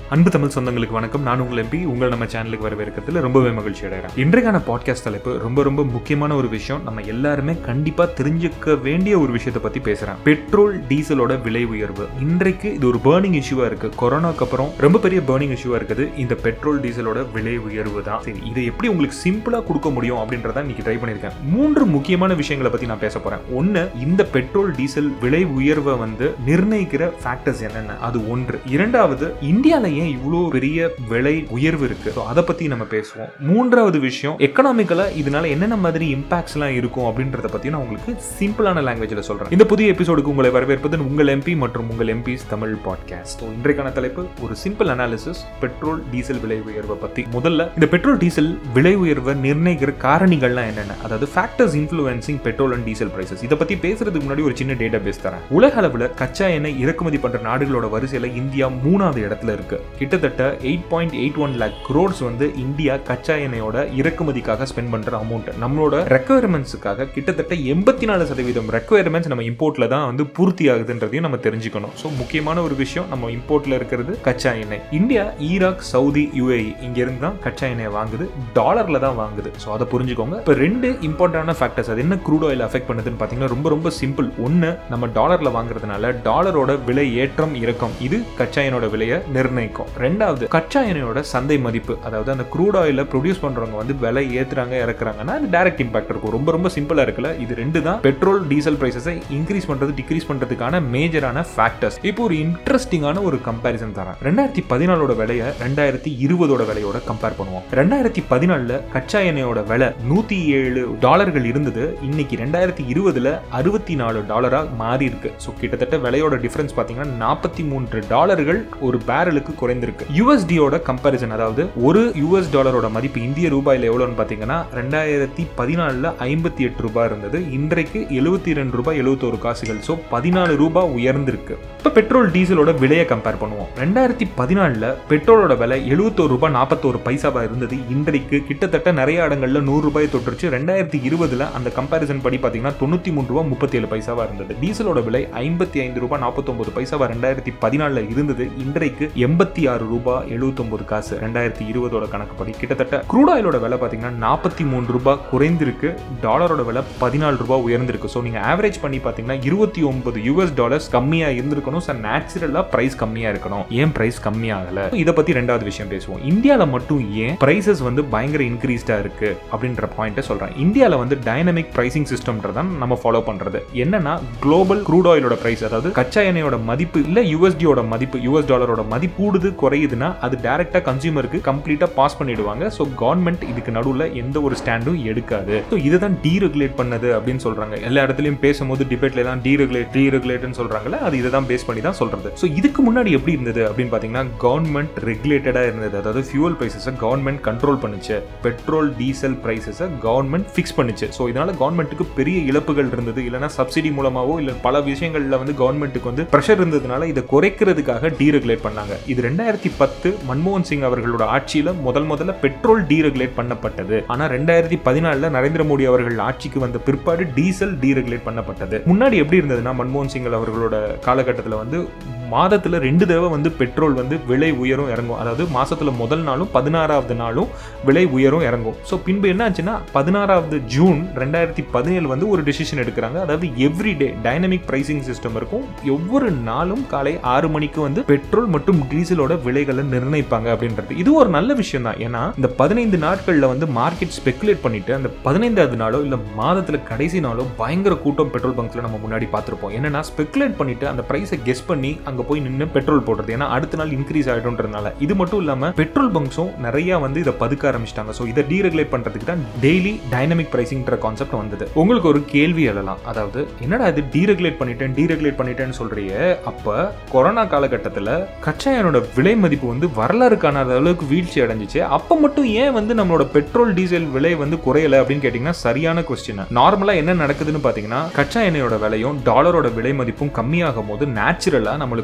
அன்பு தமிழ் சொந்தங்களுக்கு வணக்கம் நான் உங்கள் எம்பி உங்கள் நம்ம சேனலுக்கு வரவேற்கிறதுல ரொம்பவே மகிழ்ச்சி அடைகிறேன் இன்றைக்கான பாட்காஸ்ட் தலைப்பு ரொம்ப ரொம்ப முக்கியமான ஒரு விஷயம் நம்ம எல்லாருமே கண்டிப்பா தெரிஞ்சுக்க வேண்டிய ஒரு விஷயத்தை பத்தி பேசுறேன் பெட்ரோல் டீசலோட விலை உயர்வு இன்றைக்கு இது ஒரு பேர்னிங் இஷ்யூவா இருக்கு கொரோனாக்கு அப்புறம் ரொம்ப பெரிய பேர்னிங் இஷ்யூவா இருக்குது இந்த பெட்ரோல் டீசலோட விலை உயர்வு தான் சரி இதை எப்படி உங்களுக்கு சிம்பிளா கொடுக்க முடியும் அப்படின்றத இன்னைக்கு ட்ரை பண்ணியிருக்கேன் மூன்று முக்கியமான விஷயங்களை பத்தி நான் பேச போறேன் ஒன்னு இந்த பெட்ரோல் டீசல் விலை உயர்வை வந்து நிர்ணயிக்கிற ஃபேக்டர்ஸ் என்னென்ன அது ஒன்று இரண்டாவது இந்தியால ஏன் இவ்வளோ பெரிய விலை உயர்வு இருக்கு So, அதை பத்தி நம்ம பேசுவோம் மூன்றாவது விஷயம் எக்கனாமிக்கலா இதனால என்னென்ன மாதிரி இம்பாக்ட்ஸ் எல்லாம் இருக்கும் அப்படின்றத பத்தி நான் உங்களுக்கு சிம்பிளான லாங்குவேஜ்ல சொல்றேன் இந்த புதிய எபிசோடுக்கு உங்களை வரவேற்பது உங்கள் எம்பி மற்றும் உங்கள் எம்பிஸ் தமிழ் பாட்காஸ்ட் இன்றைக்கான தலைப்பு ஒரு சிம்பிள் அனாலிசிஸ் பெட்ரோல் டீசல் விலை உயர்வை பத்தி முதல்ல இந்த பெட்ரோல் டீசல் விலை உயர்வை நிர்ணயிக்கிற காரணிகள்லாம் என்னென்ன அதாவது factors influencing petrol and diesel prices இதை பத்தி பேசுறதுக்கு முன்னாடி ஒரு சின்ன டேட்டா பேஸ் தரேன் உலக அளவில் கச்சா எண்ணெய் இறக்குமதி பண்ற நாடுகளோட வரிசையில இந்தியா மூணாவது இடத்துல இருக்கு கிட்டத்தட்ட eight point eight one lakh crores வந்து இந்தியா கச்சா எண்ணெயோட இறக்குமதிக்காக ஸ்பெண்ட் பண்ற அமௌண்ட் நம்மளோட ரெக்குவயர்மெண்ட்ஸுக்காக கிட்டத்தட்ட எண்பத்தி நாலு சதவீதம் ரெக்குவயர்மெண்ட்ஸ் நம்ம இம்போர்ட்ல தான் வந்து பூர்த்தி ஆகுதுன்றதையும் நம்ம தெரிஞ்சுக்கணும் ஸோ முக்கியமான ஒரு விஷயம் நம்ம இம்போர்ட்ல இருக்கிறது கச்சா எண்ணெய் இந்தியா ஈராக் சவுதி யுஏஇ இங்க இருந்து தான் கச்சா எண்ணெய் வாங்குது டாலர்ல தான் வாங்குது ஸோ அதை புரிஞ்சுக்கோங்க இப்போ ரெண்டு இம்பார்ட்டன்டான ஃபேக்டர்ஸ் அது என்ன க்ரூட் ஆயில் அஃபெக்ட் பண்ணுதுன்னு பார்த்தீங்கன்னா ரொம்ப ரொம்ப சிம்பிள் ஒன்று நம்ம டாலர்ல வாங்குறதுனால டாலரோட விலை ஏற்றம் இறக்கம் இது கச்சா எண்ணெயோட விலையை நிர்ணயிக்கும் ரெண்டாவது கச்சா எண்ணெயோட சந்தை மதிப்பு அதாவது அந்த க்ரூட் ஆயில ப்ரொடியூஸ் பண்றவங்க வந்து விலை ஏத்துறாங்க இறக்குறாங்கன்னா அது டைரக்ட் இம்பாக்ட் இருக்கும் ரொம்ப ரொம்ப சிம்பிளா இருக்குல்ல இது ரெண்டு தான் பெட்ரோல் டீசல் பிரைசஸை இன்க்ரீஸ் பண்றது டிக்ரீஸ் பண்றதுக்கான மேஜரான ஃபேக்டர்ஸ் இப்போ ஒரு இன்ட்ரெஸ்டிங்கான ஒரு கம்பேரிசன் தரேன் ரெண்டாயிரத்தி பதினாலோட விலையை ரெண்டாயிரத்தி இருபதோட விலையோட கம்பேர் பண்ணுவோம் ரெண்டாயிரத்தி பதினாலுல கச்சா எண்ணெயோட விலை நூத்தி ஏழு டாலர்கள் இருந்தது இன்னைக்கு ரெண்டாயிரத்தி இருபதுல அறுபத்தி நாலு டாலரா மாறி இருக்கு ஸோ கிட்டத்தட்ட விலையோட டிஃபரன்ஸ் பார்த்தீங்கன்னா நாற்பத்தி மூன்று டாலர்கள் ஒரு பேரலுக்கு குறைந்திருக்கு யூஎஸ்டியோட கம்பேரிசன் அதாவது ஒரு யூஎஸ் டாலரோட மதிப்பு இந்திய ரூபாயில் எவ்வளோன்னு பார்த்தீங்கன்னா ரெண்டாயிரத்தி பதினாலில் ஐம்பத்தி எட்டு ரூபாய் இருந்தது இன்றைக்கு எழுபத்தி ரெண்டு ரூபாய் எழுபத்தோரு காசுகள் ஸோ பதினாலு ரூபாய் உயர்ந்திருக்கு இப்போ பெட்ரோல் டீசலோட விலையை கம்பேர் பண்ணுவோம் ரெண்டாயிரத்தி பதினாலில் பெட்ரோலோட விலை எழுபத்தோரு ரூபாய் நாற்பத்தோரு பைசாவா இருந்தது இன்றைக்கு கிட்டத்தட்ட நிறைய இடங்கள்ல நூறு ரூபாய் தொட்டுருச்சு ரெண்டாயிரத்தி இருபதுல அந்த கம்பேரிசன் படி பார்த்தீங்கன்னா தொண்ணூற்றி மூணு ரூபாய் முப்பத்தி ஏழு பைசாவா இருந்தது டீசலோட விலை ஐம்பத்தி ஐந்து ரூபாய் நாற்பத்தொன்பது பைசாவா ரெண்டாயிரத்தி பதினாலில் இருந்தது இன்றைக்கு எண்பத்தி ஆறு ரூபாய் எழுபத்தொன்பது காசு ரெண்டாயிரத்தி இருபதோட கணக்குப்படி கிட்டத்தட்ட க்ரூட் ஆயிலோட விலை பார்த்தீங்கன்னா நாற்பத்தி மூணு ரூபாய் குறைந்திருக்கு டாலரோட விலை பதினாலு ரூபாய் உயர்ந்திருக்கு ஸோ நீங்கள் ஆவரேஜ் பண்ணி பார்த்தீங்கன்னா இருபத்தி ஒன்பது யூஎஸ் டாலர்ஸ் கம்மியாக இருந்திருக்கணும் சார் நேச்சுரலாக ப்ரைஸ் கம்மியாக இருக்கணும் ஏன் ப்ரைஸ் கம்மியாகல இதை பற்றி ரெண்டாவது விஷயம் பேசுவோம் இந்தியாவில் மட்டும் ஏன் ப்ரைசஸ் வந்து பயங்கர இன்க்ரீஸ்டாக இருக்கு அப்படின்ற பாயிண்ட்டை சொல்கிறேன் இந்தியாவில் வந்து டைனமிக் ப்ரைசிங் சிஸ்டம்ன்றதான் நம்ம ஃபாலோ பண்ணுறது என்னன்னா குளோபல் க்ரூட் ஆயிலோட ப்ரைஸ் அதாவது கச்சா எண்ணெயோட மதிப்பு இல்லை யூஎஸ்டியோட மதிப்பு யூஎஸ் டாலரோட மதிப்பு கூடுது குறையுதுன்னா அது டைரக்டா கன்சியூமருக்கு கம்ப்ளீட்டா பாஸ் பண்ணிடுவாங்க ஸோ கவர்மெண்ட் இதுக்கு நடுவில் எந்த ஒரு ஸ்டாண்டும் எடுக்காது ஸோ இதுதான் டீரெகுலேட் பண்ணது அப்படின்னு சொல்றாங்க எல்லா இடத்துலையும் பேசும்போது டிபேட்ல எல்லாம் டீரெகுலேட் டீரெகுலேட்னு சொல்றாங்கல்ல அது இதை தான் பேஸ் பண்ணி தான் சொல்றது ஸோ இதுக்கு முன்னாடி எப்படி இருந்தது அப்படின்னு பார்த்தீங்கன்னா கவர்மெண்ட் ரெகுலேட்டடா இருந்தது அதாவது ஃபியூவல் பிரைசஸை கவர்மெண்ட் கண்ட்ரோல் பண்ணுச்சு பெட்ரோல் டீசல் பிரைசஸை கவர்மெண்ட் ஃபிக்ஸ் பண்ணுச்சு ஸோ இதனால கவர்மெண்ட்டுக்கு பெரிய இழப்புகள் இருந்தது இல்லைன்னா சப்சிடி மூலமாவோ இல்லை பல விஷயங்கள்ல வந்து கவர்மெண்ட்டுக்கு வந்து ப்ரெஷர் இருந்ததுனால இதை குறைக்கிறதுக்காக டீரெகுலேட் பண்ணாங்க இது ரெண்டாயிரத்தி பத்து மன்மோகன் சிங் அவர்களோட ஆட்சியில முதல் முதல்ல பெட்ரோல் டீரெகுலேட் பண்ணப்பட்டது ஆனா ரெண்டாயிரத்தி பதினாலுல நரேந்திர மோடி அவர்கள் ஆட்சிக்கு வந்த பிற்பாடு டீசல் டீரெகுலேட் பண்ணப்பட்டது முன்னாடி எப்படி இருந்ததுன்னா மன்மோகன் சிங் அவர்களோட காலகட்டத்தில் வந்து மாதத்துல ரெண்டு தடவை வந்து பெட்ரோல் வந்து விலை உயரும் இறங்கும் அதாவது மாசத்துல முதல் நாளும் பதினாறாவது நாளும் விலை உயரும் இறங்கும் ஸோ பின்பு என்ன ஆச்சுன்னா பதினாறாவது ஜூன் ரெண்டாயிரத்தி பதினேழு வந்து ஒரு டிசிஷன் எடுக்கிறாங்க அதாவது every day dynamic pricing system இருக்கும் ஒவ்வொரு நாளும் காலை ஆறு மணிக்கு வந்து பெட்ரோல் மற்றும் டீசலோட விலைகளை நிர்ணயிப்பாங்க அப்படின்றது இது ஒரு நல்ல விஷயம் தான் ஏன்னா இந்த பதினைந்து நாட்கள்ல வந்து மார்க்கெட் ஸ்பெகுலேட் பண்ணிட்டு அந்த பதினைந்தாவது நாளோ இல்ல மாதத்துல கடைசி நாளோ பயங்கர கூட்டம் பெட்ரோல் பங்க்ல நம்ம முன்னாடி பார்த்திருப்போம் என்னன்னா ஸ்பெகுலேட் பண்ணிட்டு அந்த பிரைஸை கெஸ் பண்ணி அங்க போய் நின்று பெட்ரோல் போடுறது ஏன்னா அடுத்த நாள் இன்க்ரீஸ் ஆயிடும்ன்றதுனால இது மட்டும் இல்லாம பெட்ரோல் பங்க்ஸும் நிறைய வந்து இதை பதுக்க ஆரம்பிச்சிட்டாங்க ஸோ இதை டீரெகுலேட் பண்றதுக்கு தான் டெய்லி டைனமிக் பிரைசிங்ன்ற கான்செப்ட் வந்தது உங்களுக்கு ஒரு கேள்வி எழலாம் அதாவது என்னடா இது டீரெகுலேட் பண்ணிட்டேன் டீரெகுலேட் பண்ணிட்டேன்னு சொல்றிய அப்ப கொரோனா காலகட்டத்தில் கச்சா எண்ணெயோட விலை மதிப்பு வந்து வரலாறு காணாத அளவுக்கு வீழ்ச்சி அடைஞ்சிச்சு அப்ப மட்டும் ஏன் வந்து நம்மளோட பெட்ரோல் டீசல் விலை வந்து குறையல அப்படின்னு கேட்டீங்கன்னா சரியான கொஸ்டின் நார்மலா என்ன நடக்குதுன்னு பாத்தீங்கன்னா கச்சா எண்ணெயோட விலையும் டாலரோட விலை மதிப்பும் கம்மியாகும் போது நேச்சுரலா நம்மளுக்கு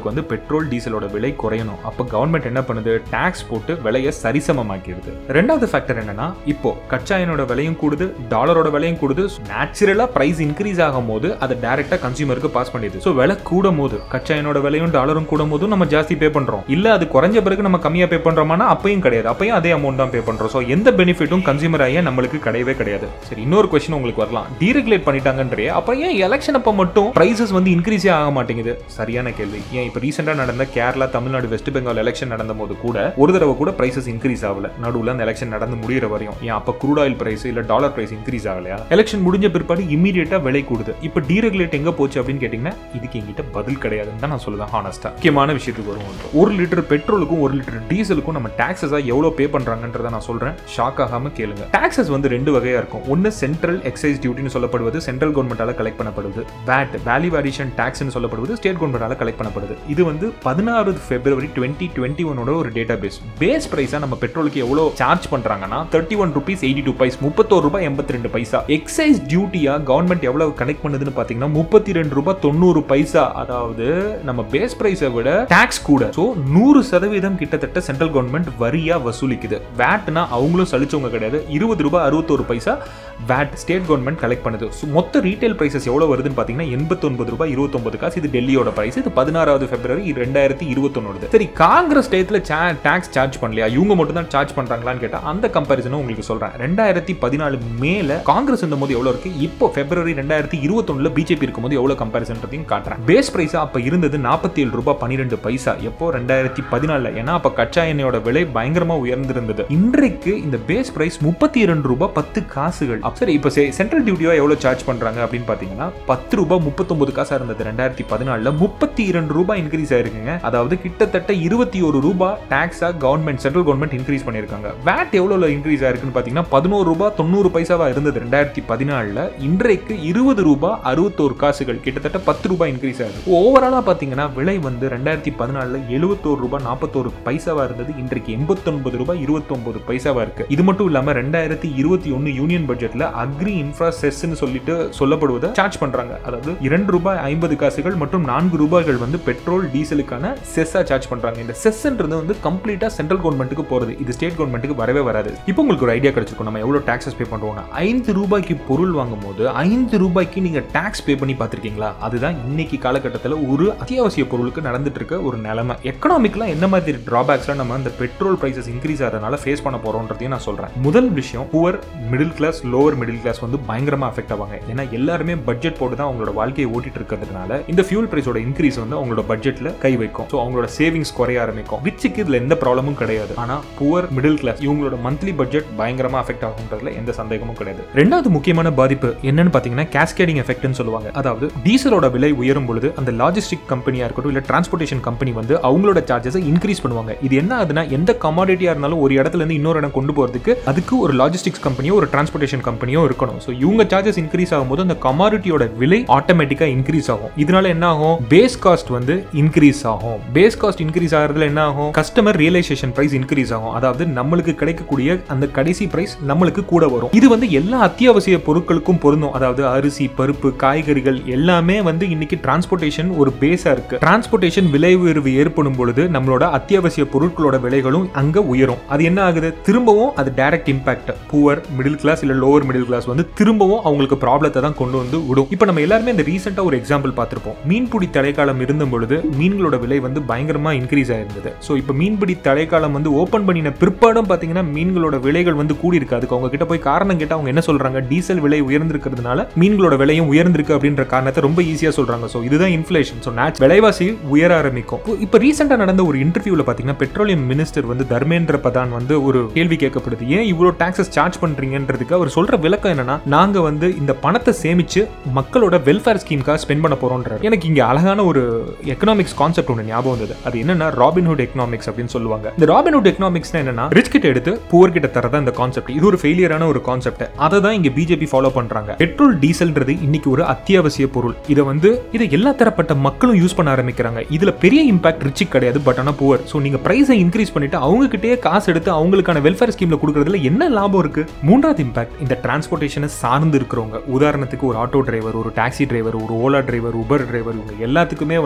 மக்களுக்கு வந்து பெட்ரோல் டீசலோட விலை குறையணும் அப்போ கவர்மெண்ட் என்ன பண்ணுது டாக்ஸ் போட்டு விலையை சரிசமமாக்கிடுது ரெண்டாவது ஃபேக்டர் என்னன்னா இப்போ கச்சா எண்ணெயோட விலையும் கூடுது டாலரோட விலையும் கூடுது நேச்சுரலா பிரைஸ் இன்க்ரீஸ் ஆகும் போது அதை டைரக்டா கன்சியூமருக்கு பாஸ் பண்ணிடுது ஸோ விலை கூடும் போது கச்சா எண்ணெயோட விலையும் டாலரும் கூடும் போதும் நம்ம ஜாஸ்தி பே பண்றோம் இல்ல அது குறைஞ்ச பிறகு நம்ம கம்மியா பே பண்றோமானா அப்பயும் கிடையாது அப்பயும் அதே அமௌண்ட் தான் பே பண்றோம் ஸோ எந்த பெனிஃபிட்டும் கன்சியூமர் ஆகிய நம்மளுக்கு கிடையவே கிடையாது சரி இன்னொரு கொஸ்டின் உங்களுக்கு வரலாம் டீரெகுலேட் பண்ணிட்டாங்கன்றே அப்ப ஏன் எலெக்ஷன் அப்ப மட்டும் பிரைசஸ் வந்து இன்க்ரீஸே ஆக மாட்டேங்குது சரியான கேள்வி ஏன் இப்போ ரீசெண்டாக நடந்த Kerala Tamil Nadu West Bengal election நடந்த போது கூட ஒரு தடவை கூட பிரைசஸ் இன்க்ரீஸ் ஆகல நடுவில் அந்த எலெக்ஷன் நடந்து முடிகிற வரையும் ஏன் அப்போ குரூட் ஆயில் பிரைஸ் இல்ல டாலர் பிரைஸ் இன்க்ரீஸ் ஆகலையா எலெக்ஷன் முடிஞ்ச பிற்பாடு இமீடியட்டா விலை கூடுது இப்போ டீரெகுலேட் எங்க போச்சு அப்படின்னு கேட்டீங்கன்னா இதுக்கு எங்கிட்ட பதில் கிடையாதுன்னு தான் நான் சொல்லுவேன் ஹானஸ்டா முக்கியமான விஷயத்துக்கு வருவோம் ஒரு லிட்டர் பெட்ரோலுக்கும் ஒரு லிட்டர் டீசலுக்கும் நம்ம டாக்ஸஸா எவ்வளவு பே பண்றாங்கன்றத நான் சொல்றேன் ஷாக் ஆகாம கேளுங்க டாக்ஸஸ் வந்து ரெண்டு வகையா இருக்கும் ஒன்னு சென்ட்ரல் எக்ஸைஸ் டியூட்டின்னு சொல்லப்படுவது சென்ட்ரல் கவர்மெண்டால கலெக்ட் பண்ணப்படுது வேட் வேல்யூ அடிஷன் டாக்ஸ்னு சொல்லப்படுவது ஸ்டேட் கவர்மெண்டால கலெக்ட் பண்ணப்படுது இது வந்து பதினாறு பிப்ரவரி டுவெண்ட்டி டுவெண்ட்டி ஒனோட ஒரு டேட்டா பேஸ் பேஸ் பிரைஸா நம்ம பெட்ரோலுக்கு எவ்வளவு சார்ஜ் பண்றாங்கன்னா thirty one rupees eighty two paise முப்பத்தோரு ரூபாய் எண்பத்தி ரெண்டு பைசா எக்ஸைஸ் டியூட்டியா கவர்மெண்ட் எவ்வளவு கனெக்ட் பண்ணுதுன்னு பாத்தீங்கன்னா முப்பத்தி ரெண்டு ரூபாய் தொண்ணூறு பைசா அதாவது நம்ம பேஸ் பிரைஸை விட டாக்ஸ் கூட ஸோ நூறு சதவீதம் கிட்டத்தட்ட சென்ட்ரல் கவர்மெண்ட் வரியா வசூலிக்குது வேட்னா அவங்களும் சலிச்சவங்க கிடையாது இருபது ரூபாய் அறுபத்தோரு பைசா வேட் ஸ்டேட் கவர்மெண்ட் கலெக்ட் பண்ணுது ஸோ மொத்த ரீட்டைல் பிரைசஸ் எவ்வளவு வருதுன்னு பாத்தீங்கன்னா எண்பத்தொன்பது ரூபாய் இருபத்தொன்பது காசு இது டெல்லியோட பிரைஸ் இது பதினாறாவது பிப்ரவரி ரெண்டாயிரத்தி இருபத்தொன்னு சரி காங்கிரஸ் டயத்துல டாக்ஸ் சார்ஜ் பண்ணலையா இவங்க மட்டும் தான் சார்ஜ் பண்றாங்களான்னு கேட்டா அந்த கம்பேரிசனும் உங்களுக்கு சொல்றேன் ரெண்டாயிரத்தி பதினாலு மேல காங்கிரஸ் இருந்த போது எவ்வளவு இருக்கு இப்போ பிப்ரவரி ரெண்டாயிரத்தி இருபத்தொன்னுல பிஜேபி இருக்கும்போது எவ்வளவு கம்பேரிசன் காட்டுறேன் பேஸ் பிரைஸ் அப்ப இருந்தது நாற்பத்தி ஏழு ரூபாய் பன்னிரெண்டு பைசா எப்போ ரெண்டாயிரத்தி பதினாலுல ஏன்னா அப்ப கச்சா எண்ணெயோட விலை பயங்கரமா உயர்ந்திருந்தது இன்றைக்கு இந்த பேஸ் பிரைஸ் முப்பத்தி இரண்டு ரூபாய் பத்து காசுகள் அப்ப சரி இப்போ சென்ட்ரல் டியூட்டியா எவ்வளவு சார்ஜ் பண்றாங்க அப்படின்னு பாத்தீங்கன்னா பத்து ரூபாய் முப்பத்தொன்பது காசா இருந்தது ரெண்டாயிரத்தி பதினாலுல முப்பத்தி இரண்டு ரூபாய் இன்க்ரீஸ் ஆயிருக்குங்க அதாவது கிட்டத்தட்ட இருபத்தி ஒரு ரூபாய் டாக்ஸா கவர்மெண்ட் சென்ட்ரல் கவர்மெண்ட் இன்க்ரீஸ் பண்ணிருக்காங்க வேட் எவ்வளவு இன்க்ரீஸ் ஆயிருக்குன்னு பாத்தீங்கன்னா பதினோரு ரூபாய் தொண்ணூறு பைசாவா இருந்தது ரெண்டாயிரத்தி பதினாலுல இன்றைக்கு இருபது ரூபாய் அறுபத்தோரு காசுகள் கிட்டத்தட்ட பத்து ரூபாய் இன்க்ரீஸ் ஆகுது ஓவராலா பாத்தீங்கன்னா விலை வந்து ரெண்டாயிரத்தி பதினாலுல எழுபத்தோரு ரூபாய் நாற்பத்தோரு பைசாவா இருந்தது இன்றைக்கு எண்பத்தொன்பது ரூபாய் இருபத்தொன்பது பைசாவா இருக்கு இது மட்டும் இல்லாம ரெண்டாயிரத்தி இருபத்தி ஒன்னு யூனியன் பட்ஜெட்ல அக்ரி இன்ஃப்ரா செஸ்ன்னு சொல்லிட்டு சொல்லப்படுவதை சார்ஜ் பண்றாங்க அதாவது இரண்டு ரூபாய் ஐம்பது காசுகள் மற்றும் நான்கு ரூபாய்கள் வந்து பெட்ரோல் டீசலுக்கான செஸ்ஸா சார்ஜ் பண்றாங்க இந்த செஸ்ன்றது வந்து கம்ப்ளீட்டா சென்ட்ரல் கவர்மெண்ட்டுக்கு போறது இது ஸ்டேட் கவர்மெண்ட்டுக்கு வரவே வராது இப்போ உங்களுக்கு ஒரு ஐடியா கிடைச்சிருக்கும் நம்ம எவ்வளவு டாக்ஸஸ் பே பண்றோம்னா ஐந்து ரூபாய்க்கு பொருள் வாங்கும் போது ஐந்து ரூபாய்க்கு நீங்க டாக்ஸ் பே பண்ணி பார்த்திருக்கீங்களா அதுதான் இன்னைக்கு காலகட்டத்தில் ஒரு அத்தியாவசிய பொருளுக்கு நடந்துட்டு இருக்க ஒரு நிலைமை எக்கனாமிக்லாம் என்ன மாதிரி டிராபேக்ஸ்லாம் நம்ம இந்த பெட்ரோல் பிரைசஸ் இன்க்ரீஸ் ஆகிறதுனால ஃபேஸ் பண்ண போறோம்ன்றதையும் நான் சொல்றேன் முதல் விஷயம் poor middle class lower middle class வந்து பயங்கரமா அஃபெக்ட் ஆவாங்க ஏன்னா எல்லாருமே பட்ஜெட் போட்டு தான் அவங்களோட வாழ்க்கையை ஓட்டிட்டு இருக்கிறதுனால இந்த ஃபியூல் பிரைஸோட இன்க்ரீஸ் வந்து அவங்களோட பட்ஜெட்ல கை வைக்கும் ஸோ அவங்களோட சேவிங்ஸ் குறைய ஆரம்பிக்கும் ரிச்சுக்கு இதுல எந்த ப்ராப்ளமும் கிடையாது ஆனா புவர் மிடில் கிளாஸ் இவங்களோட மந்த்லி பட்ஜெட் பயங்கரமா அஃபெக்ட் ஆகுன்றதுல எந்த சந்தேகமும் கிடையாது ரெண்டாவது முக்கியமான பாதிப்பு என்னன்னு பாத்தீங்கன்னா கேஸ்கேடிங் எஃபெக்ட்னு சொல்லுவாங்க அதாவது டீசலோட விலை உயரும் பொழுது அந்த லாஜிஸ்டிக் கம்பெனியா இருக்கட்டும் இல்ல டிரான்ஸ்போர்ட்டேஷன் கம்பெனி வந்து அவங்களோட சார்ஜஸை இன்க்ரீஸ் பண்ணுவாங்க இது என்ன ஆகுதுன்னா எந்த கமாடிட்டியா இருந்தாலும் ஒரு இடத்துல இருந்து இன்னொரு இடம் கொண்டு போறதுக்கு அதுக்கு ஒரு லாஜிஸ்டிக்ஸ் கம்பெனியோ ஒரு டிரான்ஸ்போர்ட்டேஷன் கம்பெனியோ இருக்கணும் ஸோ இவங்க சார்ஜஸ் இன்க்ரீஸ் ஆகும்போது அந்த கமாடிட்டியோட விலை ஆட்டோமேட்டிக்கா இன்க்ரீஸ் ஆகும் இதனால என்ன ஆகும் பேஸ் காஸ்ட் வந்து இன்க்ரீஸ் ஆகும் பேஸ் காஸ்ட் இன்க்ரீஸ் ஆகிறதுல என்ன ஆகும் கஸ்டமர் ரியலைசேஷன் பிரைஸ் இன்க்ரீஸ் ஆகும் அதாவது நம்மளுக்கு கிடைக்கக்கூடிய அந்த கடைசி பிரைஸ் நம்மளுக்கு கூட வரும் இது வந்து எல்லா அத்தியாவசிய பொருட்களுக்கும் பொருந்தும் அதாவது அரிசி பருப்பு காய்கறிகள் எல்லாமே வந்து இன்னைக்கு டிரான்ஸ்போர்ட்டேஷன் ஒரு பேஸா இருக்கு டிரான்ஸ்போர்ட்டேஷன் விலை உயர்வு ஏற்படும் பொழுது நம்மளோட அத்தியாவசிய பொருட்களோட விலைகளும் அங்க உயரும் அது என்ன ஆகுது திரும்பவும் அது direct impact poor middle class இல்ல லோவர் மிடில் கிளாஸ் வந்து திரும்பவும் அவங்களுக்கு ப்ராப்ளத்தை தான் கொண்டு வந்து விடும் இப்போ நம்ம எல்லாருமே இந்த ரீசெண்டா ஒரு எக்ஸாம்பிள் பார்த்திருப்போம் மீன்பிடி தடைக்காலம் இருந்த பொழுது மீன்களோட விலை வந்து பயங்கரமா இன்க்ரீஸ் ஆயிருந்தது ஸோ இப்போ மீன்பிடி தடைக்காலம் வந்து ஓப்பன் பண்ணின பிற்பாடும் பாத்தீங்கன்னா மீன்களோட விலைகள் வந்து கூடி இருக்கு அதுக்கு அவங்க கிட்ட போய் காரணம் கேட்டா அவங்க என்ன சொல்றாங்க டீசல் விலை உயர்ந்திருக்கிறதுனால மீன்களோட விலையும் உயர்ந்திருக்கு அப்படின்ற காரணத்தை ரொம்ப ஈஸியா சொல்றாங்க ஸோ இதுதான் இன்ஃபிளேஷன் ஸோ நேச் விலைவாசி உயர ஆரம்பிக்கும் இப்போ- இப்போ ரீசெண்டா நடந்த ஒரு இன்டர்வியூல பாத்தீங்கன்னா பெட்ரோலியம் மினிஸ்டர் வந்து தர்மேந்திர பிரதான் வந்து ஒரு கேள்வி கேட்கப்படுது ஏன் இவ்வளோ டாக்ஸஸ் சார்ஜ் பண்றீங்கன்றதுக்கு அவர் சொல்ற விளக்கம் என்னன்னா நாங்க வந்து இந்த பணத்தை சேமிச்சு மக்களோட வெல்ஃபேர் ஸ்கீம்காக ஸ்பெண்ட் பண்ண போறோம்ன்றாரு எனக்கு இங்க அழகான ஒரு எக்கனாமிக்ஸ் கான்செப்ட் ஒன்று ஞாபகம் வந்தது அது என்னன்னா ராபின்ஹுட் எக்கனாமிக்ஸ் அப்படின்னு சொல்லுவாங்க இந்த ராபின்ஹுட் எக்கனாமிக்ஸ் என்னன்னா ரிச் கிட்ட எடுத்து புவர் கிட்ட தரதான் இந்த கான்செப்ட் இது ஒரு ஃபெயிலியரான ஒரு கான்செப்ட் அதை தான் இங்க பிஜேபி ஃபாலோ பண்றாங்க பெட்ரோல் டீசல்ன்றது இன்னைக்கு ஒரு அத்தியாவசிய பொருள் இதை வந்து இதை எல்லா தரப்பட்ட மக்களும் யூஸ் பண்ண ஆரம்பிக்கிறாங்க இதுல பெரிய இம்பாக்ட் ரிச்சுக்கு கிடையாது பட் ஆனா புவர் ஸோ நீங்க பிரைஸை இன்க்ரீஸ் பண்ணிட்டு அவங்க கிட்டயே காசு எடுத்து அவங்களுக்கான வெல்ஃபேர் ஸ்கீம்ல கொடுக்கறதுல என்ன லாபம் இருக்கு மூன்றாவது இம்பாக்ட் இந்த டிரான்ஸ்போர்ட்டேஷனை சார்ந்து இருக்கிறவங்க உதாரணத்துக்கு ஒரு ஆட்டோ டிரைவர் ஒரு டாக்ஸி டிரைவர் ஒரு ஓலா டிரைவர் உபர் டிரைவர் இவங்க எல்லாத்துக்குமே வந்து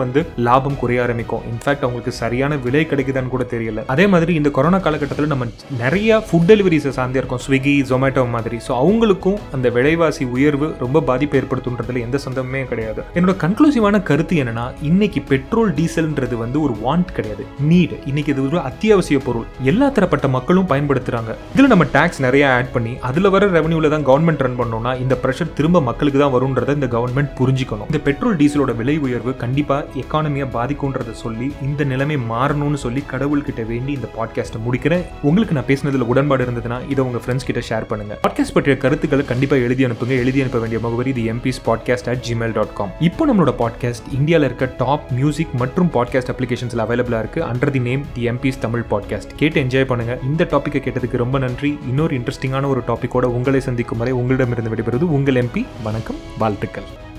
லாபம் குறைய ஆரம்பிக்கும் இன்ஃபேக்ட் அவங்களுக்கு சரியான விலை கிடைக்குதான்னு கூட தெரியல அதே மாதிரி இந்த கொரோனா காலகட்டத்தில் நம்ம நிறைய ஃபுட் டெலிவரிஸை சார்ந்தே இருக்கோம் ஸ்விக்கி ஜொமேட்டோ மாதிரி ஸோ அவங்களுக்கும் அந்த விலைவாசி உயர்வு ரொம்ப பாதிப்பு ஏற்படுத்துன்றதுல எந்த சந்தமே கிடையாது என்னோட கன்க்ளூசிவான கருத்து என்னன்னா இன்னைக்கு பெட்ரோல் டீசல்ன்றது வந்து ஒரு வாண்ட் கிடையாது நீட் இன்னைக்கு இது ஒரு அத்தியாவசிய பொருள் எல்லா தரப்பட்ட மக்களும் பயன்படுத்துறாங்க இதுல நம்ம டாக்ஸ் நிறைய ஆட் பண்ணி அதுல வர ரெவன்யூல தான் கவர்மெண்ட் ரன் பண்ணோம்னா இந்த ப்ரெஷர் திரும்ப மக்களுக்கு தான் வரும்ன்றதை இந்த கவர்மெண்ட் புரிஞ்சுக்கணும் இந்த பெட்ரோல் டீசலோட விலை உயர்வு கண்டிப்பா எக்கானமியை பாதிக்கும்ன்றதை சொல்லி இந்த நிலைமை மாறணும்னு சொல்லி கடவுள்கிட்ட வேண்டி இந்த பாட்காஸ்ட்டை முடிக்கிறேன் உங்களுக்கு நான் பேசினதுல உடன்பாடு இருந்ததுன்னா இதை உங்க ஃப்ரெண்ட்ஸ் கிட்ட ஷேர் பண்ணுங்க பாட்காஸ்ட் பற்றிய கருத்துக்களை கண்டிப்பா எழுதி அனுப்புங்க எழுதி அனுப்ப வேண்டிய முகவரி the MPs podcast at Gmail dot com இப்போ நம்மளோட பாட்காஸ்ட் இந்தியாவில் இருக்க டாப் மியூசிக் மற்றும் பாட்காஸ்ட் அப்ளிகேஷன்ஸ்ல அவைலபிளா இருக்கு under the name the MPs Tamil podcast கேட்டு என்ஜாய் பண்ணுங்க இந்த டாப்பிக்கை கேட்டதுக்கு ரொம்ப நன்றி இன்னொரு இன்ட்ரெஸ்டிங்கான ஒரு டாப்பிக்கோட உங்களை சந்திக்கும் வரை உங்களிடமிருந்து விடைபெறுவது உங்கள் எம்பி வணக்கம் வாழ்த்துக்கள்